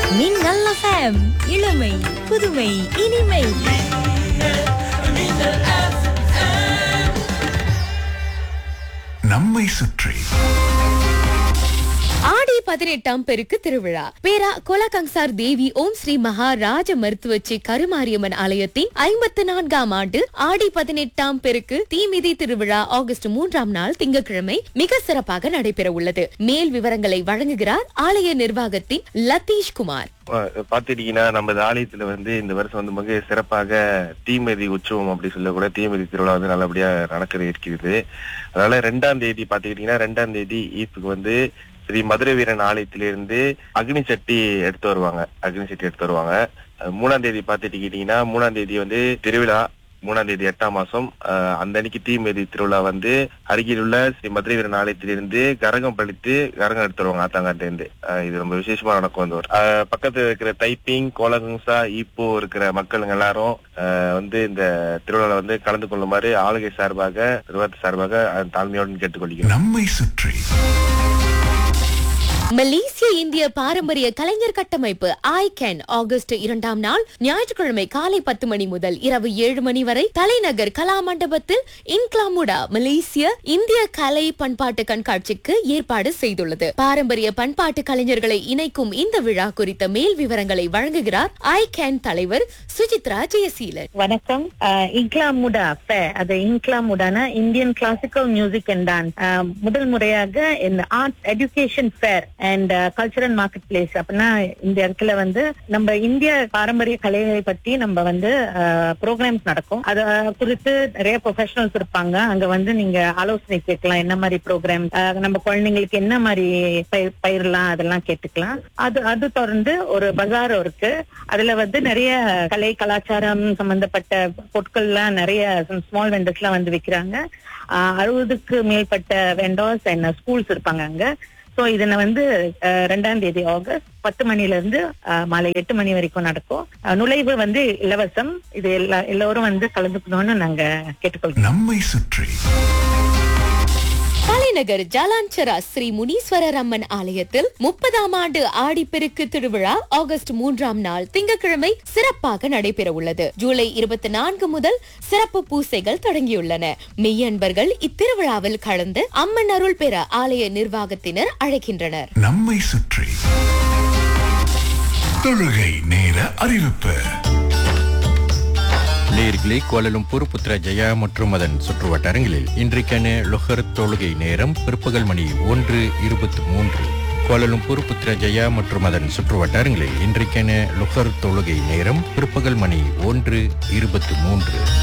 மின்னல் FM இளமை புதுமை இனிமை நம்மை சுற்றி ஆடி பதினெட்டாம் பெருக்கு திருவிழா பேரா கொலகங்சார் தேவி ஓம் ஸ்ரீ மகாராஜ மருத்துவச்சி கருமாரியம்மன் ஆலயத்தின் ஐம்பத்து நான்காம் ஆண்டு ஆடி பதினெட்டாம் பெருக்கு தீமிதி திருவிழா ஆகஸ்ட் மூன்றாம் நாள் திங்கட்கிழமை மிக சிறப்பாக நடைபெற உள்ளது மேல் விவரங்களை வழங்குகிறார் ஆலய நிர்வாகத்தின் லத்தீஷ் குமார் பா- பாத்துட்டீங்கன்னா நம்ம ஆலயத்துல வந்து இந்த வருஷம் வந்து மிக சிறப்பாக தீமிதி உற்சவம் அப்படி சொல்லக்கூட தீமிதி திருவிழா வந்து நல்லபடியா நடக்க இருக்கிறது அதனால ரெண்டாம் தேதி பாத்துக்கிட்டீங்கன்னா ரெண்டாம் தேதி ஈத்துக்கு வந்து ஸ்ரீ மதுரை வீரன் ஆலயத்திலிருந்து அக்னி சட்டி எடுத்து வருவாங்க அக்னி சட்டி எடுத்து வருவாங்க அஹ் மூணாம் தேதி பாத்துட்டீங்கன்னா மூணாம் தேதி வந்து திருவிழா மூணாம் தேதி எட்டாம் மாசம் அஹ் அந்த அன்னைக்கு தீமிதி திருவிழா வந்து அருகில் உள்ள ஸ்ரீ மதுரை வீரன் ஆலயத்திலிருந்து கரகம் பழித்து கரகம் எடுத்து வருவாங்க ஆத்தாங்காட்டுல இருந்து அஹ் இது ரொம்ப விசேஷமா நடக்கும் அந்த ஒரு அஹ் பக்கத்துல இருக்கிற தைப்பிங் கோலகுங்சா ஈப்போ இருக்கிற மக்களுங்க எல்லாரும் அஹ் வந்து இந்த திருவிழால வந்து கலந்து கொள்ளுமாறு ஆளுகை சார்பாக நிர்வாகத்து சார்பாக அஹ் தாழ்மையோடு கேட்டுக்கொள்கிறோம் நம்மை சுற்றி மலேசிய இந்திய பாரம்பரிய கலைஞர் கட்டமைப்பு ஐ கேன் ஆகஸ்ட் இரண்டாம் நாள் ஞாயிற்றுக்கிழமை காலை பத்து மணி முதல் இரவு ஏழு மணி வரை தலைநகர் கலா மண்டபத்தில் இன்க்லாமுடா மலேசிய இந்திய கலை பண்பாட்டு கண்காட்சிக்கு ஏற்பாடு செய்துள்ளது பாரம்பரிய பண்பாட்டு கலைஞர்களை இணைக்கும் இந்த விழா குறித்த மேல் விவரங்களை வழங்குகிறார் ஐ கேன் தலைவர் சுஜித்ரா ஜெயசீலன் வணக்கம் அஹ், இன்க்லாமுடா ஃபேர் அது இன்க்லாமுடானா Indian classical music and dance முதல் முறையாக இந்த art education fair and cultural market place அப்படின்னா இந்த இடத்துல வந்து நம்ம இந்திய பாரம்பரிய கலைகளை பத்தி நம்ம வந்து ப்ரோக்ராம்ஸ் நடக்கும் அத குறித்து நிறைய ப்ரொஃபஷனல்ஸ் இருப்பாங்க அங்க வந்து நீங்க ஆலோசனை கேட்கலாம் என்ன மாதிரி ப்ரோக்ராம் நம்ம குழந்தைங்களுக்கு என்ன மாதிரி பயிர் பயிரலாம் அதெல்லாம் கேட்டுக்கலாம் அது அது தொடர்ந்து ஒரு பஜாரும் இருக்கு அதுல வந்து நிறைய கலை கலாச்சாரம் சம்பந்தப்பட்ட பொருட்கள்லாம் நிறைய ஸ்மால் வெண்டர்ஸ் எல்லாம் வந்து விக்கிறாங்க ஆஹ் அறுபதுக்கு மேற்பட்ட வெண்டர்ஸ் அண்ட் ஸ்கூல்ஸ் இருப்பாங்க அங்க சோ இதுல வந்து அஹ், ரெண்டாம் தேதி ஆகஸ்ட் பத்து மணில இருந்து அஹ், மாலை எட்டு மணி வரைக்கும் நடக்கும் அஹ், நுழைவு வந்து இலவசம் இது எல்லா எல்லோரும் வந்து கலந்துக்கணும்னு நாங்க கேட்டுக்கொள்கிறோம் நம்மை சுற்றி தலைநகர் ஜலாஞ்சரா ஸ்ரீ முனீஸ்வரர் அம்மன் ஆலயத்தில் முப்பதாம் ஆண்டு ஆடிப்பெருக்கு திருவிழா ஆகஸ்ட் மூன்றாம் நாள் திங்கட்கிழமை சிறப்பாக நடைபெற உள்ளது ஜூலை இருபத்தி நான்கு முதல் சிறப்பு பூசைகள் தொடங்கியுள்ளன மெய்யன்பர்கள் இத்திருவிழாவில் கலந்து அம்மன் அருள் பெற ஆலய நிர்வாகத்தினர் அழைக்கின்றனர் நம்மை சுற்றி தொழுகை நேர அறிவிப்பு நேர்களே கோலலும்பூர் புத்ரா ஜெயா மற்றும் அதன் சுற்றுவட்டாரங்களில் இன்றைக்கான லொஹர் தொழுகை நேரம் பிற்பகல் மணி ஒன்று இருபத்தி மூன்று கோலலும்பூர் புத்ரா ஜெயா மற்றும் அதன் சுற்றுவட்டாரங்களில் இன்றைக்கான லொஹர் தொழுகை நேரம் பிற்பகல் மணி ஒன்று இருபத்தி மூன்று